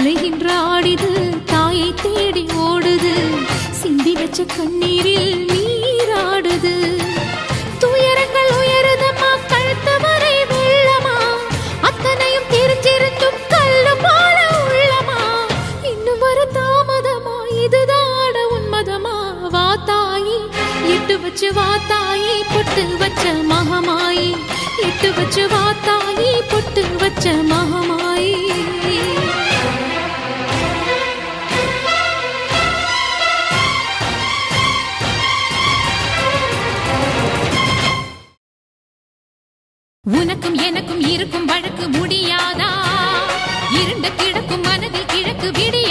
அலைகின்ற ஆடிது தாயை தேடி ஓடுது சிந்தி வச்ச கண்ணீரில் நீராடுது துயரங்கள் உயருதம்மா கழுத்து வரை வெள்ளமா அத்தனையும் தெரிஞ்சிருந்தும் கல்லு போல உள்ளமா இன்னும் வர தாமதமா இதுதான உன்மதமா வா தாயி எட்டு வச்சு வா தாயி பொட்டு வச்ச மகமாயி எட்டு வச்சு வா தாயி பொட்டு வச்ச மகமாயி உனக்கும் எனக்கும் இருக்கும் வழக்கு முடியாதா இருண்ட கிடக்கும் மனதில் கிழக்கு விடி